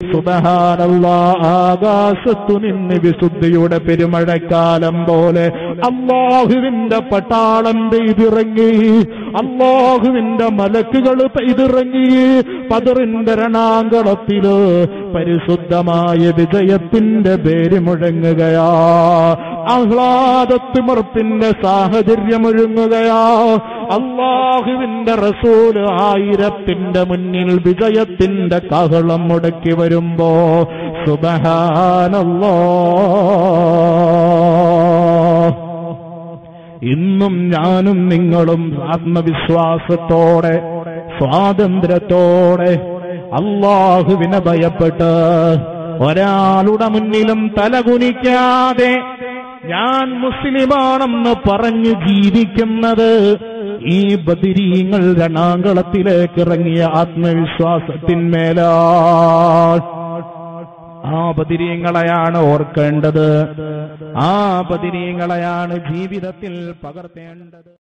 സുബഹാനല്ലാ ആകാശത്തു നിന്ന് വിശുദ്ധിയുടെ പെരുമഴക്കാലം പോലെ അള്ളാഹുവിന്റെ പട്ടാളം പെയ്തിറങ്ങി അള്ളാഹുവിന്റെ മലക്കുകൾ പെയ്തിറങ്ങി പതിറിന്റെ രണാങ്കളത്തില് പരിശുദ്ധമായ വിജയത്തിന്റെ പേര് മുഴങ്ങുകയാ ആഹ്ലാദത്തിമർപ്പിന്റെ സാഹചര്യം ഒഴുങ്ങുകയാ അള്ളാഹുവിന്റെ റസൂല് ആയിരത്തിന്റെ മുന്നിൽ വിജയത്തിന്റെ കാഹളം മുടക്കി വരുമ്പോ സുബഹാനല്ലോ ഇന്നും ഞാനും നിങ്ങളും ആത്മവിശ്വാസത്തോടെ സ്വാതന്ത്ര്യത്തോടെ അള്ളാഹുവിനെ ഭയപ്പെട്ട് ഒരാളുടെ മുന്നിലും തലകുനിക്കാതെ ഞാൻ മുസ്ലിമാണെന്ന് പറഞ്ഞു ജീവിക്കുന്നത് ഈ ബദിരീങ്ങൾ രണാങ്കളത്തിലേക്ക് ഇറങ്ങിയ ആത്മവിശ്വാസത്തിന്മേലാ ആ ബദിരീങ്ങളെയാണ് ഓർക്കേണ്ടത് ആ ബദിരീങ്ങളെയാണ് ജീവിതത്തിൽ പകർത്തേണ്ടത്